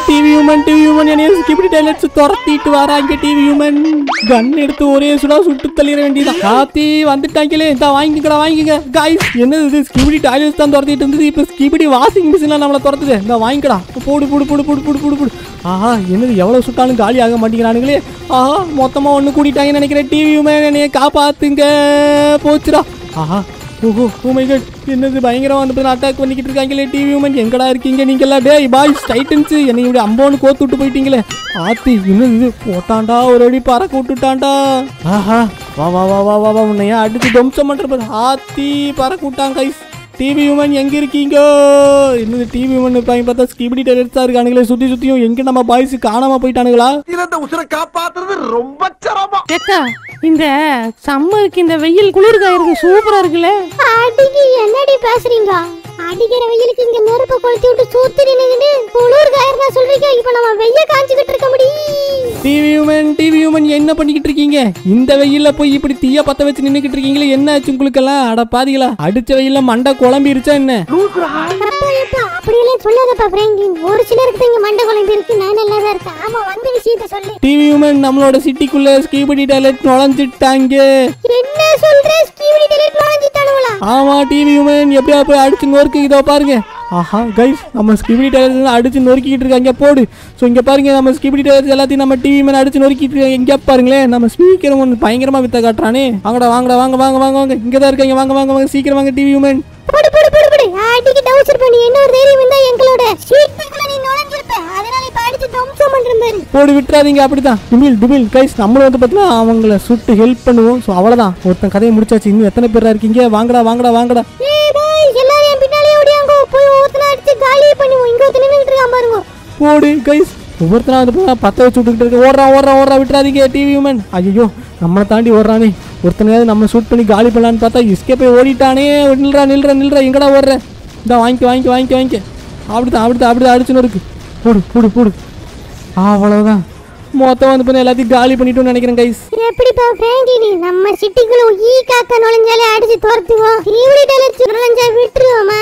TV human TV human என்னைய ஸ்கிபிடி டைலட்ஸ் துரத்திட்டு வராங்க டிவி ஹியூமன் கன் எடுத்து ஒரே சுடா சுட்டு தள்ளிட வேண்டியதா காத்தி வந்துட்டாங்களே இந்த வாங்கிக்கடா வாங்கிக்க காய்ஸ் என்னது இது ஸ்கிபிடி டைலட்ஸ் தான் துரத்திட்டு இருந்தது இப்போ ஸ்கிபிடி வாஷிங் மிஷின்ல நம்மள துரத்துது இந்த வாங்கிக்கடா போடு போடு போடு போடு போடு போடு போடு ஆஹா என்னது எவ்வளவு சுட்டாலும் காலி ஆக மாட்டேங்கிறானுங்களே ஆஹா மொத்தமா ஒண்ணு கூட்டிட்டாங்கன்னு நினைக்கிறேன் டிவி ஹியூமன் என்னைய காப்பாத்துங்க போச்சுடா ஆஹா ஓஹோ ஓ மை காட் என்னது பயங்கரமா வந்து அட்டாக் பண்ணிக்கிட்டு இருக்காங்களே டிவி உமன் எங்கடா இருக்கீங்க நீங்கெல்லாம் டேய் பாய்ஸ் டைட்டன்ஸ் என்னை இப்படி அம்போன்னு கோத்து விட்டு போயிட்டீங்களே ஆத்தி இன்னும் இது போட்டான்டா ஒரு அடி பறக்க விட்டுட்டான்டா ஆஹா வா வா வா வா வா வா உன்னையா அடிச்சு துவம்சம் பண்ற பாரு ஆத்தி பறக்க விட்டான் கைஸ் டிவி உமன் எங்க இருக்கீங்க என்னது டிவி உமன் இருப்பாங்க பார்த்தா ஸ்கிபிடி டெலிட்ஸா இருக்கானுங்களே சுத்தி சுத்தியும் எங்க நம்ம பாய்ஸ் காணாம போயிட்டானுங்களா இறந்த உசுரை காப்பாத்துறது ரொம்ப சிரமம் ஏக்கா இந்த சம்மருக்கு இந்த வெயில் குளிர்காயிருக்கு சூப்பரா இருக்குல்ல அடிக்கு என்னடி பேசுறீங்க அடிக்கிற வெயிலுக்கு இங்க நெருப்பு கொளுத்தி விட்டு சூத்து நின்னுகிட்டு குளிர் காயறதா சொல்றீங்க இப்ப நம்ம வெய்ய காஞ்சுகிட்டு இருக்க முடியும் டிவி உமன் டிவி உமன் என்ன பண்ணிக்கிட்டு இருக்கீங்க இந்த வெயில்ல போய் இப்படி தீய பத்த வச்சு நின்னுக்கிட்டு இருக்கீங்களே என்ன ஆச்சு உங்களுக்கெல்லாம் அட பாதிகளா அடிச்ச வெயில்ல மண்டை குழம்பிருச்சா என்ன அப்பா எப்பா அப்படியெல்லாம் சொல்லாதப்பா பிராங்கின் ஒரு சிலருக்கு தான் இங்க மண்டை குழம்பு இருக்கு நான் நல்லா தான் இருக்கேன் ஆமா வந்த விஷயத்த சொல்லு டிவி உமன் நம்மளோட சிட்டிக்குள்ள ஸ்கீபடி டாய்லெட் நுழைஞ்சிட்டாங்க என்ன சொல்ற ஸ்கீவிடி டெலிட் வாங்கிட்டானுங்களா ஆமா டிவி உமன் எப்படியா போய் அடிச்சு நொறுக்கு இதோ பாருங்க ஆஹா கைஸ் நம்ம ஸ்கிபிடி டைலர்ஸ் அடிச்சு நொறுக்கிட்டு இருக்காங்க போடு ஸோ இங்க பாருங்க நம்ம ஸ்கிபிடி டைலர்ஸ் எல்லாத்தையும் நம்ம டிவி மேல அடிச்சு நொறுக்கிட்டு இருக்காங்க இங்க பாருங்களேன் நம்ம ஸ்பீக்கர் ஒன்று பயங்கரமா வித்த காட்டுறானே வாங்கடா வாங்கடா வாங்க வாங்க வாங்க வாங்க இங்க தான் இருக்காங்க வாங்க வாங்க வாங்க சீக்கிரம் வாங்க டிவி உமன் போடு போடு போடு போடு அடிக்கு டவுசர் பண்ணி என்ன ஒரு தைரியம் இருந்தா எங்களோட ஸ்வீட்டுக்குள்ள நீ நுழைஞ்சிருப்ப அதனால இப்ப அடிச்சு தம்சம் பண்றேன் பாரு போடு விட்டுறாதீங்க அப்படிதான் டுமில் டுமில் கைஸ் நம்மளும் வந்து பார்த்தீங்கன்னா அவங்கள சுட்டு ஹெல்ப் பண்ணுவோம் ஸோ அவ்வளோதான் ஒருத்தன் கதையை முடிச்சாச்சு இன்னும் எத்தனை பேரா இருக்கீங்க வாங்கடா வாங்கடா வாங்கடா ஏய் பாய் எல்லாரும் என் பின்னாலே ஓடியாங்க போய் ஒருத்தனை அடிச்சு காலியே பண்ணுவோம் இங்க ஒருத்தன் நின்னுட்டு இருக்கான் பாருங்க போடு கைஸ் ஒவ்வொருத்தனா வந்து பார்த்தா பத்த வச்சு விட்டுக்கிட்டு இருக்கு ஓடுறான் ஓடுறான் ஓடுறான் விட்டுறாதீங்க டிவி உமன் ஐயோ நம்மளை தாண்டி ஓடுறானே ஒருத்தனையாவது நம்ம ஷூட் பண்ணி காலி பண்ணலான்னு பார்த்தா இஸ்கே போய் ஓடிட்டானே நில்றா நில்றா நில்றா எங்கடா ஓடுற இந்த வாங்கிக்க வாங்கிக்க வாங்கிக்க வாங்கிக்க அப்படிதான் அப்படிதான் அப்படிதான் அடிச்சுன்னு இருக்கு போடு போடு போடு அவ்வளோதான் மொத்தம் வந்து பண்ணி எல்லாத்தையும் காலி பண்ணிட்டோம்னு நினைக்கிறேன் கைஸ் எப்படிப்பா பிராங்கினி நம்ம சிட்டிக்குள்ள ஈ காக்கா நுழைஞ்சாலே அடிச்சு துரத்துவோம் டிவி டெலிட் நுழைஞ்சா விட்டுருவோமா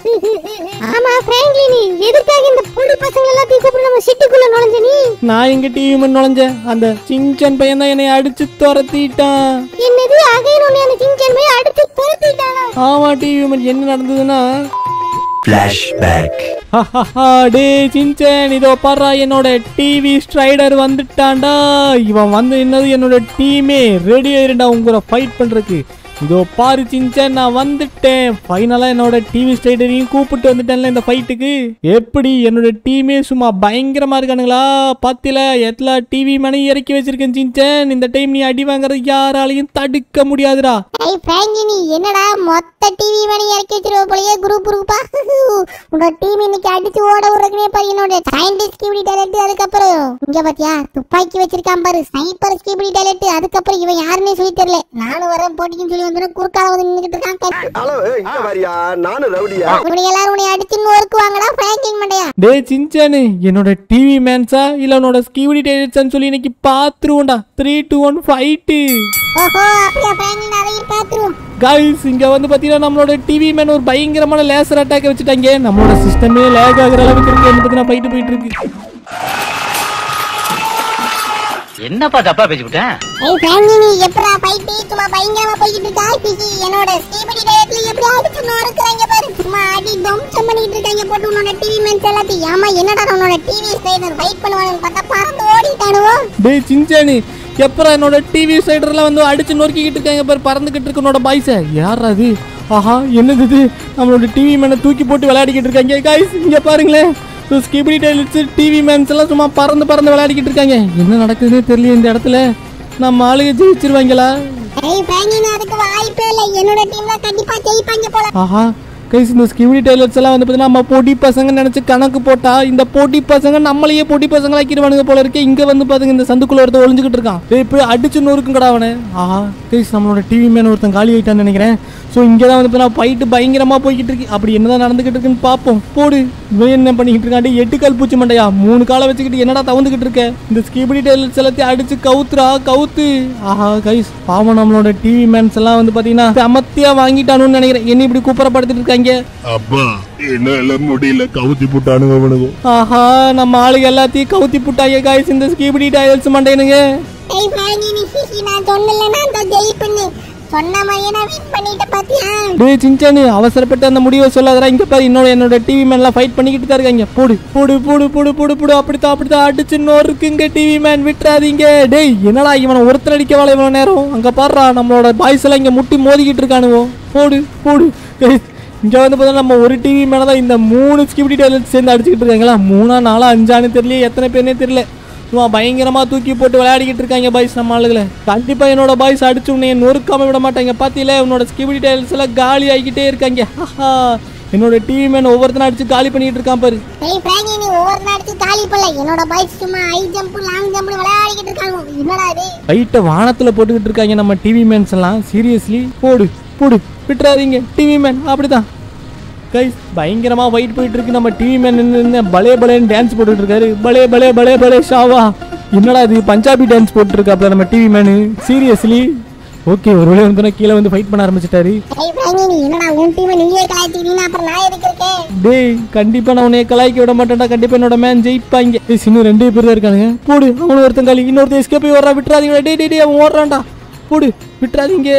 ஆமா பிராங்கினி எதுக்காக இந்த பொடி பசங்க எல்லாத்தையும் கூப்பிட்டு நம்ம சிட்டிக்குள்ள நுழைஞ்ச நீ நான் எங்க டிவி மண் நுழைஞ்சேன் அந்த சிங்சன் பையன் தான் என்னை அடிச்சு துரத்திட்டான் என்னது அகைன் உன்னை அந்த சிங்கன் போய் அடிச்சு துரத்திட்டானா ஆமா டிவி மண் என்ன நடந்ததுன்னா Flashback. ஹஹஹா, டேய் சின்சன் இதோ பாரு என்னோட டிவி ஸ்ட்ரைடர் வந்துட்டான்டா இவன் வந்து என்னது என்னோட டீமே ரெடி ஆயிருண்டா உங்களை ஃபைட் பண்றதுக்கு இதோ பாரு சின்சன் நான் வந்துட்டேன் ஃபைனலா என்னோட டிவி ஸ்ட்ரைடரையும் கூப்பிட்டு வந்துட்டேன்ல இந்த ஃபைட்டுக்கு எப்படி என்னோட டீமே சும்மா பயங்கரமா இருக்கானுங்களா பாத்தில எத்தலா டிவி மணி இறக்கி வச்சிருக்கேன் சின்சன் இந்த டைம் நீ அடி வாங்குறது யாராலையும் தடுக்க முடியாதுடா ஏய் பிராங்கினி என்னடா மொத்த டிவி மணி இறக்கி வச்சிருவ போலயே குரூப் குரூப்பா உன்னோட டீம் இன்னைக்கு அடிச்சு ஓட விடுறதுனே பாரு என்னோட சயின்டிஸ்ட் ஸ்கீபிடி டேலட் அதுக்கப்புறம் இங்க பாத்தியா துப்பாக்கி வச்சிருக்கான் பாரு ஸ்னைப்பர் ஸ்கீபிடி டேலட் அதுக்கப்புறம் இவன் யாருன்னே சொல்லி தெரியல நானும் வரேன் போட்டிக்குன்னு சொல்லி வந்து குறுக்கால வந்து நின்னுட்டு இருக்கான் அளவு இங்க வரியா நானும் ரவுடியா இப்படி எல்லாரும் உன்னை அடிச்சு நொறுக்குவாங்கடா பிராங்கின் மண்டையா டே சின்சானு என்னோட டிவி மேன்ஸா இல்ல உன்னோட ஸ்கீவிடி டைரக்ஷன் சொல்லி இன்னைக்கு பாத்துருவோம்டா த்ரீ டூ ஒன் ஃபைட்டு ஓஹோ அப்படியா பிராங்கின் அதையும் பாத்துருவோம் கைஸ் இங்க வந்து பாத்தீங்கன்னா நம்மளோட டிவி மேன் ஒரு பயங்கரமான லேசர் அட்டாக் வச்சுட்டாங்க நம்மளோட சிஸ்டமே லேக் ஆகுற அளவுக்கு இருக்கு என்ன பத்தினா ஃபைட்டு போயிட்டு இருக்கு என்னப்பா தப்பா பேசிவிட்டேன் ஏய் பிராங்கினி எப்படா ஃபைட் சும்மா பயங்கரமா போயிட்டு இருக்கா ஹிஹி, என்னோட ஸ்கீபிடி டேலட்ல எப்படி அடிச்சு நொறுக்குறாங்க பாரு சும்மா அடி தம்சம் பண்ணிட்டு இருக்காங்க போட்டு உன்னோட டிவி மேன்ஸ் எல்லாத்தையும் ஆமா என்னடா உன்னோட டிவி ஸ்டைலர் ஃபைட் பண்ணுவாங்கன்னு பார்த்தா பறந்து ஓடிட்டானுவோ டே சின்சானு எப்பறம் என்னோட டிவி சைடர்லாம் வந்து அடிச்சு நொறுக்கிக்கிட்டு இருக்காங்க பாரு பறந்துகிட்டு இருக்கு உன்னோட பாய்ஸ யார் அது ஆஹா என்னது இது நம்மளோட டிவி மேனை தூக்கி போட்டு விளையாடிக்கிட்டு இருக்காங்க கைஸ் இங்க பாருங்களேன் ஸ்கிபிடி டைல்ஸ் டிவி மேன்ஸ் எல்லாம் சும்மா பறந்து பறந்து விளையாடிக்கிட்டு இருக்காங்க என்ன நடக்குதுன்னே தெரியல இந்த இடத்துல நம்ம ஆளுங்க ஜெயிச்சிருவாங்களா ஏய் பிராங்கின் அதுக்கு வாய்ப்பே இல்லை என்னோட டீம்ல கண்டிப்பா ஜெயிப்பாங்க போல ஆஹா கைஸ் இந்த ஸ்கிமிடி டைலர்ஸ் எல்லாம் வந்து பார்த்தீங்கன்னா நம்ம போட்டி பசங்க நினைச்சு கணக்கு போட்டா இந்த போட்டி பசங்க நம்மளையே போட்டி பசங்க ஆக்கிடுவானுங்க போல இருக்கே இங்க வந்து பாத்துங்க இந்த சந்துக்குள்ள ஒருத்தன் ஒளிஞ்சுக்கிட்டு இருக்கான் டேய் போய் அடிச்சு நொறுக்குங்கடா அவனை ஆஹா கைஸ் நம்மளோட டிவி மேன் ஒருத்தன் காலி ஆயிட்டான்னு நினைக்கிறேன் ஸோ இங்கே தான் வந்து பார்த்தீங்கன்னா ஃபைட்டு பயங்கரமா போய்கிட்டு இருக்கு அப்படி என்னதான் நடந்துகிட்டு இருக்குன்னு பார்ப்போம் போடு இவன் என்ன பண்ணிக்கிட்டு இருக்கான் டேய், எட்டு கால் பூச்சி மண்டையா மூணு காலை வச்சுக்கிட்டு என்னடா தவந்துக்கிட்டு இருக்க இந்த ஸ்கிபிடி டைலர்ஸ் எல்லாத்தையும் அடிச்சு கவுத்துறா கவுத்து ஆஹா கைஸ் பாவம் நம்மளோட டிவி மேன்ஸ் எல்லாம் வந்து பாத்தீங்கன்னா அமத்தியா வாங்கிட்டானுன்னு நினைக்கிறேன் என்ன இப்படி கூப்பரப்படுத்திட்டு இருக்காங்க இருக்காங்க அப்பா என்னால முடியல கவுத்தி போட்டானுங்க அவனுங்க ஆஹா நம்ம ஆளுங்க எல்லாத்தையும் கவுத்தி புட்டாங்க காய்ஸ் இந்த ஸ்கீபிடி டைல்ஸ் மண்டையனுங்க ஏய் பிராங்கினி நான் சொன்னல நான் தான் ஜெயிப்பேன்னு சொன்ன மாதிரியே நான் வின் பண்ணிட்ட பாத்தியா டேய் சின்சானு அவசரப்பட்டு அந்த முடிவை சொல்லாதடா இங்க பாரு இன்னொரு என்னோட டிவி மேன்லாம் ஃபைட் பண்ணிக்கிட்டு தான் இருக்காங்க போடு போடு போடு போடு போடு போடு அப்படித்தான் அப்படித்தான் அடிச்சு இன்னொரு இருக்குங்க டிவி மேன் விட்டுறாதீங்க டேய் என்னடா இவனை ஒருத்தர் அடிக்கவாள இவ்வளவு நேரம் அங்க பாடுறா நம்மளோட பாய்ஸ் எல்லாம் இங்க முட்டி மோதிக்கிட்டு இருக்கானுவோ போடு போடு டேய், இங்க வந்து பார்த்தா நம்ம ஒரு டிவி மேல தான் இந்த மூணு ஸ்கிப்டி டேலண்ட் சேர்ந்து அடிச்சுக்கிட்டு இருக்காங்களா மூணா நாலா அஞ்சான்னு தெரியல எத்தனை பேர்னே தெரியல சும்மா பயங்கரமா தூக்கி போட்டு விளையாடிக்கிட்டு இருக்காங்க பாய்ஸ் நம்ம ஆளுகளை கண்டிப்பா என்னோட பாய்ஸ் அடிச்சு உன்னை நொறுக்காம விட மாட்டாங்க பாத்தீங்களா உன்னோட ஸ்கிபிடி டைல்ஸ் எல்லாம் காலி ஆகிக்கிட்டே இருக்காங்க ஆஹா. என்னோட டிவி மேன் ஒவ்வொருத்தனும் அடிச்சு காலி பண்ணிட்டு இருக்கான் பாரு ஏய் பிராங்கினி ஒவ்வொரு நாளைக்கு காலி பண்ணல என்னோட பைக் சும்மா ஹை ஜம்ப் லாங் ஜம்ப் விளையாடிக்கிட்டு இருக்காங்க என்னடா இது லைட்டை வானத்துல போட்டுக்கிட்டு இருக்காங்க நம்ம டிவி மேன்ஸ் எல்லாம் சீரியஸ்லி போடு போடு விட்டுறாதீங்க டிவி மேன் அப்படிதான் கைஸ் பயங்கரமா ஃபைட் போயிட்டு இருக்கு நம்ம டிவி மேன் நின்று பலே பலேன்னு டான்ஸ் போட்டுட்டு இருக்காரு பலே பலே பலே பலே ஷாவா என்னடா இது பஞ்சாபி டான்ஸ் போட்டு இருக்காப்ல நம்ம டிவி மேனு சீரியஸ்லி ஓகே ஒரு வேளை வந்து கீழே வந்து ஃபைட் பண்ண ஆரம்பிச்சிட்டாரு ஏய் பிராங்கினி என்னடா உன் டீம் நீயே கலாய்ச்சிட்டீங்கன்னா அப்புறம் நான் எதுக்கு இருக்கேன் டேய் கண்டிப்பா நான் உன்னை கலாய்க்க விட மாட்டேன்டா கண்டிப்பா என்னோட மேன் ஜெயிப்பாங்க டேய் இன்னும் ரெண்டே பேர் தான் இருக்கானுங்க போடு அவனு ஒருத்தன் காலி இன்னொருத்தன் எஸ்கே போய் ஓடுறா விட்டுறாதீங்க டேய் டேய் டேய் அவன் ஓடுறான்டா போடு விட்டுறாதீங்க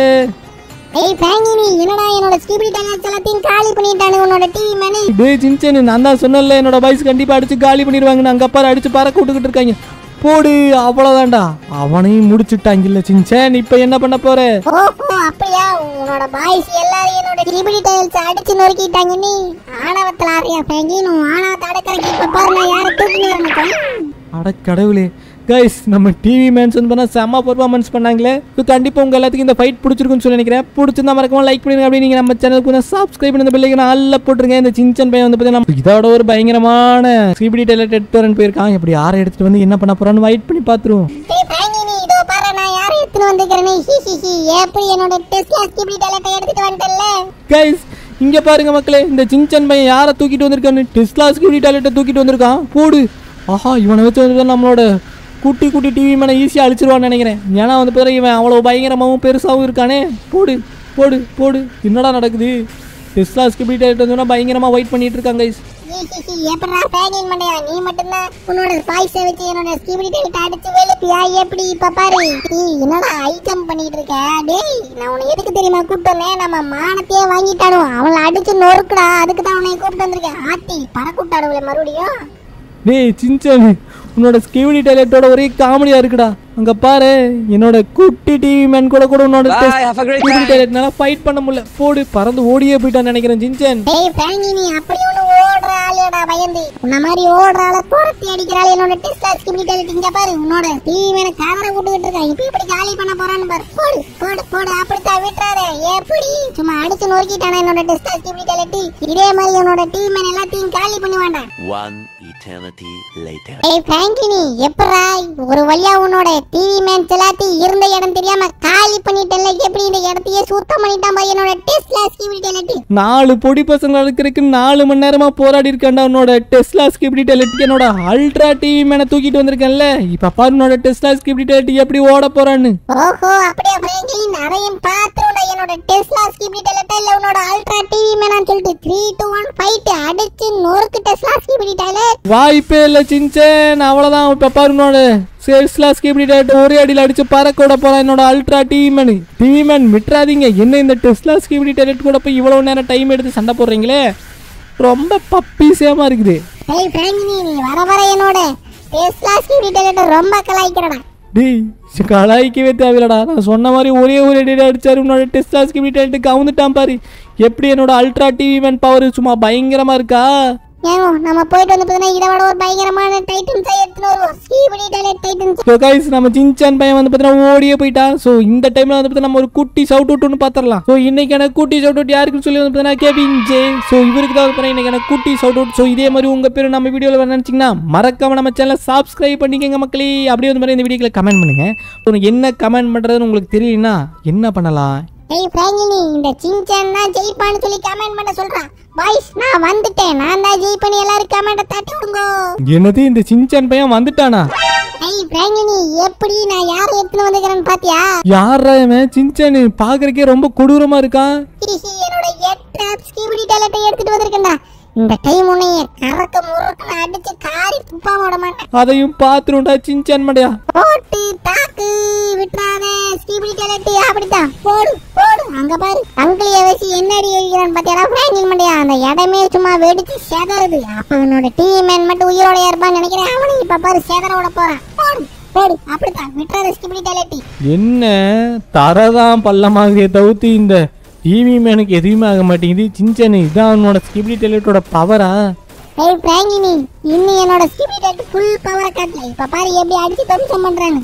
ஏய் பிராங்கினி என்னடா என்னோட ஸ்கிபிடி டைலாக்ஸ் எல்லாத்தையும் காலி பண்ணிட்டானு உன்னோட டிவி மேனு டேய் சின்சேனு நான் தான் சொன்னேன்ல என்னோட பாய்ஸ் கண்டிப்பா அடிச்சு காலி பண்ணிடுவாங்க அங்க பாரு அடிச்சு பறக்க விட்டுக்கிட்டு இருக்காங்க போடு அவ்வளவுதான்டா அவனையும் முடிச்சுட்டாங்கல்ல சின்சேன் இப்ப என்ன பண்ண போற ஓஹோ அப்படியா உன்னோட பாய்ஸ் எல்லாரும் என்னோட ஸ்கிபிடி டைல்ஸ் அடிச்சு நொறுக்கிட்டாங்க நீ ஆணவத்துல ஆறியா பிராங்கினு ஆணவத்தை அடக்கிறக்கு இப்ப பாரு நான் யாரை தூக்கிட்டு வரணும் அட கடவுளே கைஸ் நம்ம டிவி மேன்ஸ் வந்து பண்ணா செம்ம பர்ஃபார்மன்ஸ் பண்ணாங்களே இது கண்டிப்பா உங்க எல்லாத்துக்கும் இந்த ஃபைட் பிடிச்சிருக்குன்னு சொல்லி நினைக்கிறேன் பிடிச்சிருந்தா மறக்காம லைக் பண்ணுங்க அப்படி நீங்க நம்ம சேனலுக்கு கொஞ்சம் சப்ஸ்கிரைப் பண்ணி பெல்லைக்கு நல்ல போட்டுருங்க இந்த சின்சன் பையன் வந்து பார்த்தீங்கன்னா இதோட ஒரு பயங்கரமான சிபிடி டெலட் எடுத்து வரேன்னு போயிருக்கான் இப்படி யாரை எடுத்துட்டு வந்து என்ன பண்ண போறான்னு வெயிட் பண்ணி பார்த்துருவோம் ஏய் பிராங்கினி இதோ பாரு நான் யாரை எடுத்துட்டு வந்திருக்கிறேன்னு ஹி ஹி ஹி எப்படி என்னோட டெஸ்லா ஸ்கிபிடி டைலட்டை எடுத்துட்டு வந்துட்டல்ல கைஸ் இங்க பாருங்க மக்களே இந்த சின்சன் பையன் யாரை தூக்கிட்டு வந்திருக்கான்னு டெஸ்லா ஸ்கியூரிட்டி டாய்லெட்டை தூக்கிட்டு வந்திருக்கான் போடு ஆஹா இவனை வச்சு வந்து நம்மளோட குட்டி குட்டி டிவி மேலே ஈஸியாக அழிச்சிருவான்னு நினைக்கிறேன் ஏன்னா வந்து பிறகு இவன் அவ்வளோ பயங்கரமாகவும் பெருசாகவும் இருக்கானே போடு போடு போடு என்னடா நடக்குது டெஸ்லா ஸ்கியூரிட்டி டாய்லெட் வந்து பயங்கரமாக வெயிட் பண்ணிட்டு இருக்காங்க கைஸ் ஹி ஹி ஹி எப்படா பிராங்கின் மண்டையா நீ மட்டும்தான் உன்னோட பாய்ஸை வச்சு என்னோட ஸ்கிபிடி டைலட்டை அடிச்சு வெளுப்பியா எப்படி இப்ப பாரு நீ என்னடா ஐட்டம் பண்ணிட்டு இருக்க டேய் நான் உன்னை எதுக்கு தெரியுமா கூப்பிட்டு வந்தேன் நம்ம மானத்தையே வாங்கிட்டானோ அவளை அடிச்சு நொறுக்குடா அதுக்கு தான் உன்னை கூப்பிட்டு வந்திருக்கேன் ஆத்தி பறக்கூட்டாடுவல மறுபடியும் டேய் சின்சன் உன்னோட ஸ்கியூரிட்டி டாய்லெட்டோட ஒரே காமெடியாக இருக்குடா அங்கே பாரு என்னோட குட்டி டிவி மேன் கூட கூட உன்னோட ஸ்கியூரிட்டி டாய்லெட்னால ஃபைட் பண்ண முடியல போடு பறந்து ஓடியே போயிட்டான்னு நினைக்கிறேன் சின்சன் டேய் பிராங்கி நீ அப்படி ஒண்ணு ஓடுற ஆளுடா பயந்து உன்ன மாதிரி ஓடுற ஆள துரத்தி அடிக்கிற ஆளு என்னோட டெஸ்ட் ஸ்கிமினி டைலட் இங்க பாரு உன்னோட டிவி மேல கவரை விட்டுக்கிட்டு இருக்கான் இப்ப இப்படி காலி பண்ண போறான்னு பாரு போடு போடு போடு அப்படித்தான் விட்டுறாத எப்படி சும்மா அடிச்சு நொறுக்கிட்டானா என்னோட டெஸ்ட் ஸ்கிமினி டைலட் இதே மாதிரி உன்னோட டிவி மேல எல்லாத்தையும் காலி பண்ணி வேண்டாம் One eternity later. ஏய் பிராங்கினி எப்படா ஒரு வழியா உன்னோட டிவி மேன்ஸ் எல்லாத்தையும் இருந்த இடம் தெரியாம காலி பண்ணிட்டல எப்படி இந்த இடத்தையே சுத்தம் பண்ணிட்டான் பாரு என்னோட டெஸ்ட் ஸ்கிமினி டைலட் நாலு பொடி பசங்க இருக்கிறதுக்கு நாலு மணி நேரமா போராடி இருக்கேன்டா உன்னோட டெஸ்லா ஸ்கிப்டி டெலட் என்னோட அல்ட்ரா டிவி மேல தூக்கிட்டு வந்திருக்கேன்ல இப்ப பாரு உன்னோட டெஸ்லா ஸ்கிப்டி டெலட் எப்படி ஓட போறான்னு ஓஹோ அப்படியே பிராங்கின் அதையும் பாத்துறோம்டா என்னோட டெஸ்லா ஸ்கிபி டெலட்டா இல்ல உன்னோட அல்ட்ரா டிவி மேனான்னு சொல்லிட்டு த்ரீ டூ ஒன் ஃபைட் அடிச்சு நொறுக்கு டெஸ்லா ஸ்கிபி டெலட் வாய்ப்பே இல்ல சின்சேன் அவ்வளவுதான் இப்ப பாரு உன்னோட டெஸ்லா ஸ்கிப்டி டெலட் ஒரே அடியில் அடிச்சு பறக்க விட போறான் என்னோட ultra TV man TV man விட்டுறாதீங்க என்ன இந்த டெஸ்லா ஸ்கிப்டி டெலட் கூட போய் இவ்வளவு நேரம் டைம் எடுத்து சண்டை போடுறீங்களே ரொம்ப பப்பீசியமா இருக்குது ஏய் பிராங்கினி நீ வர வர என்னோட டெஸ்லா ஸ்கிபி டெலட் ரொம்ப கலாய்க்கிறடா டேய் சி, கலாய்க்கவே தேவையில்லடா நான் சொன்ன மாதிரி ஒரே ஒரு அடி அடிச்சாரு உன்னோட டெஸ்ட் ஸ்கிபி டெல்ட்டு கவுந்துட்டான் பாரு எப்படி என்னோட அல்ட்ரா டிவி மேன் பவர் சும்மா பயங்கரமா இருக்கா ஏங்க நம்ம போயிட்டு வந்து பார்த்தீங்கன்னா இதை விட ஒரு பயங்கரமான டைட்டன்ஸை எடுத்துன்னு வருவோம் skibidi toilet titans so guys நம்ம சின்சான் பையன் வந்து பார்த்தீங்கன்னா ஓடியே போயிட்டான் ஸோ இந்த டைம்ல வந்து பார்த்தீங்கன்னா நம்ம ஒரு குட்டி சவுட் அவுட்னு பார்த்துடலாம் ஸோ இன்னைக்கு எனக்கு குட்டி சவுட் அவுட் யாருக்குன்னு சொல்லி வந்து பார்த்தீங்கன்னா கேபின் ஜே ஸோ இவருக்கு தான் வந்து இன்னைக்கு எனக்கு குட்டி சவுட் அவுட் ஸோ இதே மாதிரி உங்க பேர் நம்ம வீடியோவில் வர நினச்சிங்கன்னா மறக்காம நம்ம சேனலை சப்ஸ்கிரைப் பண்ணிக்கங்க மக்களே அப்படியே வந்து மாதிரி இந்த வீடியோக்களை கமெண்ட் பண்ணுங்க உனக்கு என்ன கமெண்ட் பண்றதுன்னு உங்களுக்கு தெரியலனா என்ன பண்ணலாம் ஏய் பிராங்கினி இந்த சின்சான் தான் ஜெயிப்பான்னு சொல்லி கமெண்ட் பண்ண சொல்றான் பாய்ஸ் நான் வந்துட்டேன் நான் தான் ஜெயிப்பேன்னு எல்லாரும் கமெண்ட்டை தட்டி விடுங்க என்னது இந்த சின்சான் பையன் வந்துட்டானா ஐய் பிராங்கினி எப்படி நான் யாரை எடுத்துன்னு வந்துக்கிறேன்னு பாத்தியா யாரா இவன் சின்சானு பாக்குறக்கே ரொம்ப கொடூரமா இருக்கான் ஹிஹி, என்னோட எட் ஸ்கீபிடி டேலட்டை எடுத்துட்டு வந்திருக்கேன்டா இந்த டைம் உன்னைய கறக்க முறுக்கு அடிச்சு காரி துப்பா விட மாட்டேன் அதையும் பாத்துருண்டா சின்சான் மண்டையா போட்டு தாக்கு விட்டுறாதே ஸ்கீபிடி டேலட்டு அப்படித்தான் போடு போடு அங்க பாரு அங்கிளிய வச்சு என்னடி எழுகிறான் பாத்தியாடா பிராங்கின் மண்டையா அந்த இடமே சும்மா வெடிச்சு சேதறுது அப்ப அவனோட டீம் மேன் மட்டும் உயிரோட இருப்பான்னு நினைக்கிறேன் அவனும் இப்ப பாரு சேதற விட போறான் போடு போடு அப்படித்தான் விட்டுறாத ஸ்கீபிடி டேலட்டி என்ன தரதான் பள்ளமாகவே தவிர்த்து இந்த டிவி மேனுக்கு எதுவுமே ஆக மாட்டேங்குது சின்சானு இதான் அவனோட ஸ்கிபிடி டெலிட்டோட பவரா ஏய் பிராங்கினி இன்னும் என்னோட ஸ்கீபிடி டேலட் ஃபுல் பவரை காட்டல இப்ப பாரு எப்படி அடிச்சு தம்சம் பண்றான்னு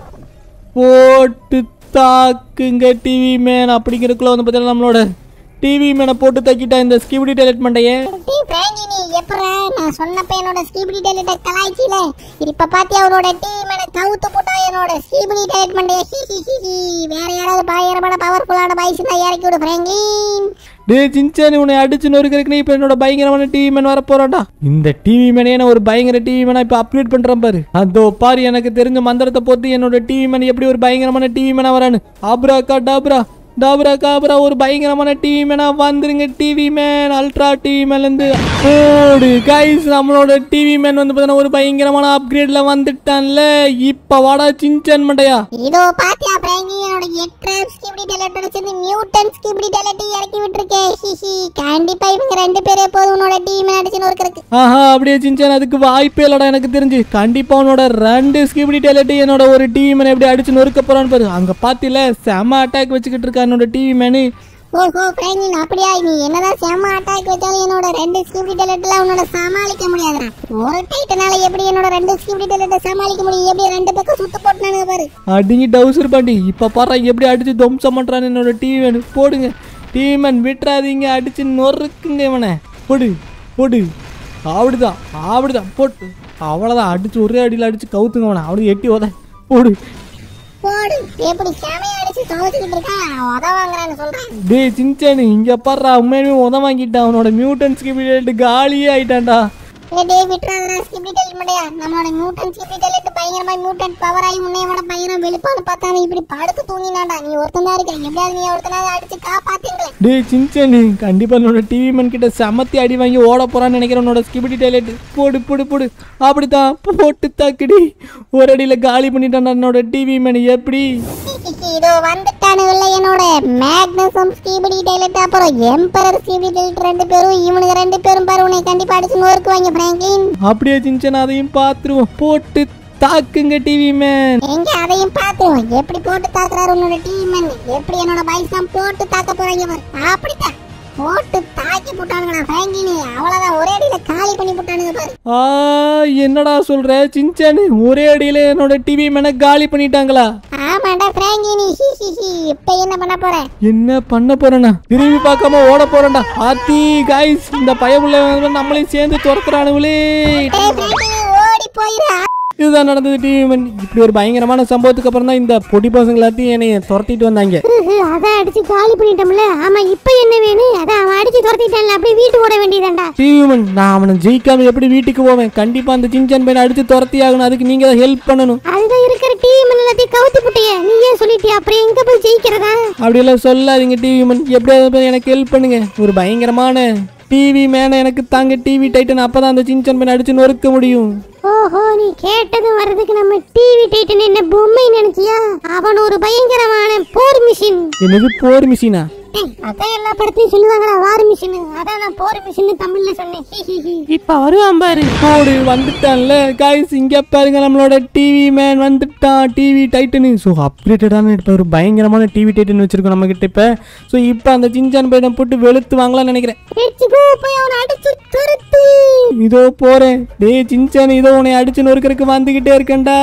போட்டு தாக்குங்க டிவி மேன் அப்படிங்கிறதுக்குள்ள வந்து பார்த்தீங்கன்னா நம்மளோட டிவி மேனை போட்டு தாக்கிட்டா இந்த ஸ்கிபிடி டெலிட் மண்டையே டீ பிராங்கினி எப்பறா நான் சொன்னப்ப என்னோட ஸ்கீபிடி டேலட்ட கலாய்ச்சில இப்ப பாத்தி அவனோட டீம் என கவுத்து போட்டா என்னோட ஸ்கீபிடி டேலட் மண்டைய ஹி ஹி ஹி ஹி வேற யாராவது பயங்கரமான பவர்ஃபுல்லான பாய்ஸ் தான் இறக்கி விடு பிராங்கின் டே சின்சானு உன்னை அடிச்சு நொறுக்கிறதுக்கு இப்போ என்னோட பயங்கரமான டிவி மேன் வர போறான்டா இந்த டிவி மேனே நான் ஒரு பயங்கர டிவி மேனா இப்போ அப்கிரேட் பண்றேன் பாரு அதோ பாரு எனக்கு தெரிஞ்ச மந்திரத்தை பொறுத்து என்னோட டிவி மேன் எப்படி ஒரு பயங்கரமான டிவி மேனா வரான்னு ஆப்ரா கா டாப்ரா டாப்ரா காப்ரா ஒரு பயங்கரமான டிவி மேனா வந்துருங்க டிவி மேன் அல்ட்ரா டிவி மேன்ல இருந்து ஓடு கைஸ் நம்மளோட டிவி மேன் வந்து பார்த்தீங்கன்னா ஒரு பயங்கரமான அப்கிரேட்ல வந்துட்டான்ல இப்ப வாடா சின்சான் மண்டையா இதோ பாத்தியா பிராங்கி என்னோட எட்டு ஸ்கீபிடி டேலட்டோட சேர்ந்து மியூட்டன் ஸ்கீபிடி டேலட்டை இறக்கி விட்டுருக்கேன் ஹி ஹி கண்டிப்பா இவங்க ரெண்டு பேரே போதும் உன்னோட டீம் அடிச்சு நொறுக்கிறதுக்கு ஆஹா அப்படியே சின்சான் அதுக்கு வாய்ப்பே இல்லடா எனக்கு தெரிஞ்சு கண்டிப்பா உன்னோட ரெண்டு ஸ்கிபிடி டேலட்டு என்னோட ஒரு டிவி மேன் எப்படி அடிச்சு நொறுக்க போறான்னு பாரு அங்க பாத்தில செம அட்டாக் வச்சுக்கிட்டு இருக்கா என்னோட டிவி மேனு ஓஹோ பிராங்கின் அப்படியா நீ என்னதான் செம்ம அட்டாக் வச்சாலும் என்னோட ரெண்டு ஸ்கிபிடி டேலட்ல உன்னோட சமாளிக்க முடியாதுடா ஒரு டைட்டனால எப்படி என்னோட ரெண்டு ஸ்கிபிடி டேலட்டை சமாளிக்க முடியும் எப்படி ரெண்டு பக்கம் சுத்து போட்டுனானுங்க பாரு அடிங்கி டவுசர் பாண்டி இப்ப பாரு எப்படி அடிச்சு துவம்சம் பண்றான்னு என்னோட டிவி மேன் போடுங்க டிவி மேன் விட்டுறாதீங்க அடிச்சு நொறுக்குங்க இவனை போடு போடு அப்படிதான் அப்படிதான் போட்டு அவ்வளவுதான் அடிச்சு ஒரே அடியில் அடிச்சு கவுத்துங்க அவனை அவனுக்கு எட்டி உத போடு போடு எப்படி செமையா அடிச்சு துவச்சிக்கிட்டு இருக்கா உத வாங்குறான்னு சொல்றேன் டேய் சின்சானு இங்க பாடுறா உண்மையுமே உத வாங்கிட்டான் அவனோட மியூட்டன் ஸ்கிபிடி காலியே ஆயிட்டான்டா ஏ டே விட்டுறாதடா ஸ்கிபிடி டேலட் மடையா நம்மளோட மியூட்டன் ஸ்கிபிடி டேலட் பயங்கரமா மியூட்டன் பவர் ஆகி உன்னையோட பயங்கரம் வெளிப்பாடு பார்த்தானே இப்படி படுத்து தூங்கினாடா நீ ஒருத்தன் தான் இருக்க எப்படியாவது நீ ஒருத்தனாவது அடிச்சு காப்பாத்தீங்களே டேய் சின்சானு கண்டிப்பா என்னோட டிவி மேன் கிட்ட செமத்தி அடி வாங்கி ஓட போறான்னு நினைக்கிறேன் உன்னோட ஸ்கிபிடி டைலட் போடு போடு போடு அப்படித்தான் போட்டு தாக்குடி ஒரு அடியில காலி பண்ணிட்டான் என்னோட டிவி மேன் எப்படி இதோ வந்துட்டானுங்கல்ல என்னோட மேக்னசம் ஸ்கீபிடி டைலட் அப்புறம் எம்பரர் ஸ்கீபிடி டைலட் ரெண்டு பேரும் இவனுங்க ரெண்டு பேரும் பாரு உன்னை கண்டிப்பா அடிச்சு நோருக்குவாங்க பிராங்கின் அப்படியே சின்சான் அதையும் பார்த்துருவோம் போட்டு தாக்குங்க டிவி மேன் எங்க அதையும் பாத்துருவோம் எப்படி போட்டு தாக்குறாரு உன்னோட டீம் எப்படி என்னோட பைக் தான் போட்டு தாக்க போறாங்க பாரு அப்படித்தான் போட்டு தாக்கி போட்டானுங்கடா பிராங்கின் அவ்வளவுதான் ஒரே அடியில காலி பண்ணி போட்டானுங்க பாரு ஆ என்னடா சொல்ற சின்சானு ஒரே அடியில என்னோட டிவி மேனை காலி பண்ணிட்டாங்களா ஆமாண்டா பிராங்கினி ஹி ஹி ஹி இப்ப என்ன பண்ண போற என்ன பண்ண போறேனா திரும்பி பார்க்காம ஓட போறேன்டா ஆத்தி காய்ஸ் இந்த பயமுள்ள நம்மளையும் சேர்ந்து துரத்துறானுங்களே டேய் பிராங்கினி ஓடி போயிரு இதுதான் நடந்தது டிவி இப்படி ஒரு பயங்கரமான சம்பவத்துக்கு அப்புறம் தான் இந்த பொடி பசங்க எல்லாத்தையும் என்னைய துரத்திட்டு வந்தாங்க அதான் அடிச்சு காலி பண்ணிட்டோம்ல ஆமா இப்ப என்ன வேணும் அதான் அவன் அடிச்சு துரத்திட்டான்ல அப்படியே வீட்டு ஓட வேண்டியதாண்டா டிவிமன் நான் அவனை ஜெயிக்காம எப்படி வீட்டுக்கு போவேன் கண்டிப்பா அந்த சின்சான் பையனை அடிச்சு துரத்தி ஆகணும் அதுக்கு நீங்க தான் ஹெல்ப் பண்ணணும் அதுதான் இருக்கிற டீம் எல்லாத்தையும் கவுத்து புட்டிய நீ ஏன் சொல்லிட்டியா அப்புறம் எங்க போய் ஜெயிக்கிறதா அப்படியெல்லாம் சொல்லாதீங்க டிவிமன் எப்படியாவது போய் எனக்கு ஹெல்ப் பண்ணுங்க ஒரு பயங்கரமான டிவி மேன எனக்கு தாங்க டிவி டைட்டன் அப்பதான் அந்த சின்சான் பையனை அடிச்சு நொறுக்க முடியும் ஓஹோ நீ கேட்டது வர்றதுக்கு நம்ம டிவி டைட்டன் என்ன பொம்மை நினைச்சியா அவன் ஒரு பயங்கரமான போர் மிஷின் என்னது போர் மிஷினா அதான் எல்லா படத்தையும் சொல்லுவாங்களா வார் மிஷின் அதான் நான் போர் மிஷின் தமிழ்ல சொன்னேன் ஹி, ஹி, ஹி. இப்ப வருவான் பாரு போடு வந்துட்டான்ல காய்ஸ் இங்க பாருங்க நம்மளோட டிவி மேன் வந்துட்டான் டிவி டைட்டனு ஸோ அப்டேட்டடான இப்போ ஒரு பயங்கரமான டிவி டைட்டன் வச்சிருக்கோம் நம்ம கிட்ட இப்போ ஸோ இப்போ அந்த சின்சான் பையனை போட்டு வெளுத்து வாங்கலாம்னு நினைக்கிறேன் Let's go, போய் அவனை அடிச்சு துரத்து இதோ போறேன் டேய் சின்சான் இதோ உன்னை அடிச்சு நொறுக்கிறதுக்கு வந்துகிட்டே இருக்கேன்டா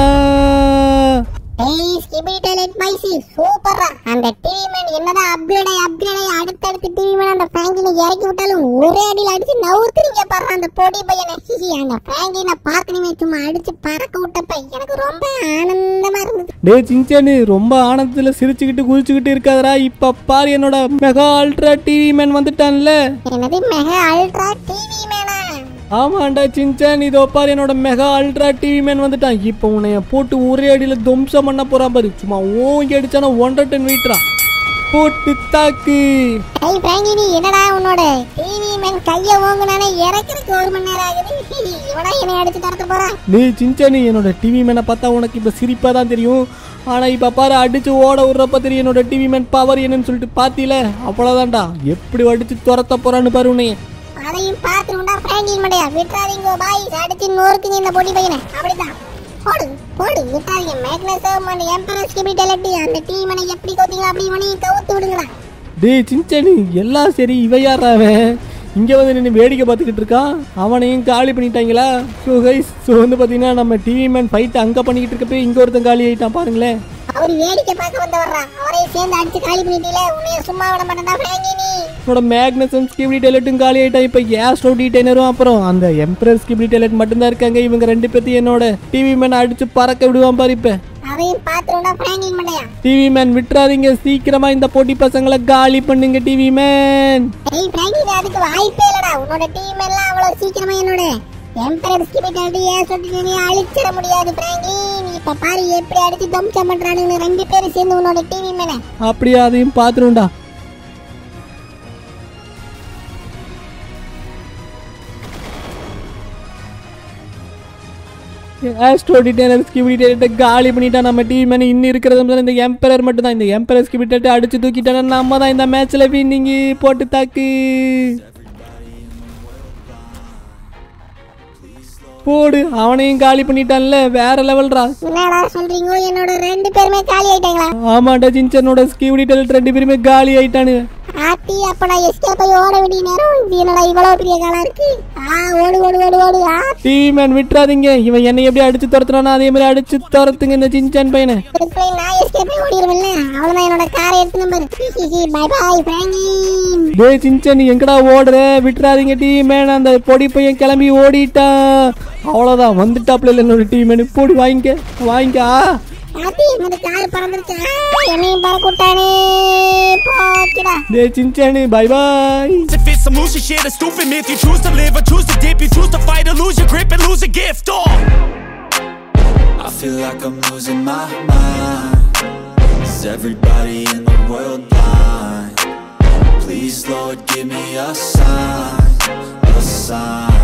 ஏய் ஸ்கிபி டைலட் மைசி சூப்பரா அந்த டிவி மேன் என்னதான் அப்கிரேட் ஆகி அப்கிரேட் ஆகி அடுத்தடுத்து டிவி மேன் அந்த பிராங்கினை இறக்கி விட்டாலும் ஒரே அடியில் அடிச்சு நவுத்துறீங்க பாரு அந்த பொடி பையனை ஹிஹி அந்த பிராங்கினை பார்க்கணுமே சும்மா அடிச்சு பறக்க விட்டப்ப எனக்கு ரொம்ப ஆனந்தமா இருந்தது டேய் சின்சானு ரொம்ப ஆனந்தத்தில் சிரிச்சுக்கிட்டு குதிச்சுக்கிட்டு இருக்காதடா இப்போ பாரு என்னோட மெகா அல்ட்ரா டிவி மேன் வந்துட்டான்ல என்னது மெகா அல்ட்ரா டிவி மேனா ஆமாண்டா சின்சான் இதோ பாரு என்னோட மெகா அல்ட்ரா டிவி மேன் வந்துட்டான் இப்போ உன்னைய போட்டு ஒரே அடியில துவம்சம் பண்ண போறான் பாரு சும்மா ஓங்கி அடிச்சானா ஒன்றரை டன் வெயிட்ரா போட்டு தாக்கு ஏய் பிராங்கி நீ என்னடா உன்னோட டிவி மேன் கைய ஓங்குனானே இறக்கிறதுக்கு ஒரு மணி நேரம் ஆகுது இவனா என்னை அடிச்சு துரத்த போறான் நீ சின்சானி என்னோட டிவி மேனை பார்த்தா உனக்கு இப்போ சிரிப்பாக தான் தெரியும் ஆனால் இப்போ பாரு அடிச்சு ஓட விட்றப்ப தெரியும் என்னோட டிவி மேன் பவர் என்னன்னு சொல்லிட்டு பார்த்தீல அவ்வளோதான்டா எப்படி அடிச்சு துரத்த போறான்னு பாரு உன்னைய அதையும் பாத்துருண்டா பிராங்கின் மண்டையா விட்டுறாதீங்க பாய் அடிச்சு நோருக்கு இந்த பொடி பையனை அப்படிதான் போடு போடு விட்டாதீங்க மேக்னஸ் அண்ட் எம்பரஸ் கிபிட்டலட்டி அந்த டீம் எப்படி கோத்தீங்களா அப்படி இவனையும் கவுத்து விடுங்கடா டேய் சின்சானி எல்லாம் சரி இவ யாரா அவன் இங்கே வந்து நின்று வேடிக்கை பார்த்துக்கிட்டு இருக்கான் அவனையும் காலி பண்ணிட்டாங்களா ஸோ கைஸ் ஸோ வந்து பார்த்தீங்கன்னா நம்ம டிவி மேன் ஃபைட் அங்கே பண்ணிக்கிட்டு இருக்கப்ப இங்கே ஒருத்தன் காலி ஆயிட்டான் பாருங்களேன் அவர் வேடிக்கை பார்க்க வந்தவர்றா அவரையும் சேர்ந்து அடிச்சு காலி பண்ணிட்டீல உன்னைய சும்மா விட மாட்டேன்டா பிராங்கினி என்னோட மேக்னஸும் ஸ்கிபிடி டெலட்டும் காலி ஆயிட்டா இப்போ ஏஸ்ட்ரோ டீடைனரும் அப்புறம் அந்த எம்ப்ரஸ் ஸ்கிபிடி டெலட் மட்டும்தான் இருக்காங்க இவங்க ரெண்டு பேர்த்தையும் என்னோட டிவி மேன் அடிச்சு பறக்க விடுவான் பாரு இப்போ அதையும் பாத்துருண்டா பிராங்கின் மண்டையா டிவி மேன் விட்டுறாதீங்க சீக்கிரமா இந்த போட்டி பசங்களை காலி பண்ணுங்க டிவி மேன் ஏய் பிராங்கின் அதுக்கு வாய்ப்பே இல்லடா உன்னோட டீம் எல்லாம் அவ்வளவு சீக்கிரமா என்னோட எம்பரர் கிபிட்டலட்டி ஏன் சொல்லிட்டு நீ அழிச்சிட முடியாது பிராங்கின் இப்ப பாரு எப்படி அடிச்சு தம்சம் பண்றானுங்க ரெண்டு பேரும் சேர்ந்து உன்னோட டிவி மேல அப்படியே அதையும் பார்த்துருண்டா ஆஸ்ட்ரோ டிடைனர் ஸ்கிபிடிட்டேட்டை காலி பண்ணிட்டா நம்ம டீம் மேலே இன்னும் இருக்கிறது மட்டும் இந்த எம்பரர் மட்டும் தான் இந்த எம்பரர் ஸ்கிபிட்டேட்டை அடிச்சு தூக்கிட்டானா நம்ம தான் இந்த மேட்ச்சில் வின்னிங் போட்டு தாக்கு போடு அவனையும் காலி பண்ணிட்டான்ல வேற லெவல்ரா என்னடா சொல்றீங்க என்னோட ரெண்டு பேருமே காலி ஆயிட்டாங்களா ஆமாண்டா சின்சனோட ஸ்கிபிடிட்டல் ரெண்டு பேருமே காலி ஆயிட்டானுங்க ஆத்தி அப்ப நான் எஸ்கேப் ஆகி ஓட வேண்டிய நேரம் இது என்னடா இவ்வளவு பெரிய காலா இருக்கு ஆ ஓடு ஓடு ஓடு ஓடு ஆ டிவி மேன் விட்டுறாதீங்க இவன் என்னை எப்படி அடிச்சு துரத்துறானோ அதே மாதிரி அடிச்சு துரத்துங்க இந்த சின்சான் பையனை இதுக்குள்ள நான் எஸ்கேப் ஆகி ஓடிடுவேன்ல அவ்வளவுதான் என்னோட காரை எடுத்து நம்பர் பை பை பிராங்கின் டேய் சின்சான் நீ எங்கடா ஓடுற விட்டுறாதீங்க டிவி மேன் அந்த பொடி பையன் கிளம்பி ஓடிட்டான் அவ்வளோதான் வந்துட்டாப்ல இல்லை என்னோட டிவி மேன் போடி வாங்கிக்க வாங்கிக்க ஆ ஆத்தி என்னோட கார் பறந்துருச்சு ஆ, என்னையும் பறக்க விட்டானே போச்சுடா டேய் Shinchan bye bye If it's some loose shit, a stupid myth, you choose to live or choose to dip, you choose to fight or lose your grip and lose a gift. Oh. I feel like I'm losing my mind Is everybody in the world blind? Please Lord give me a sign A sign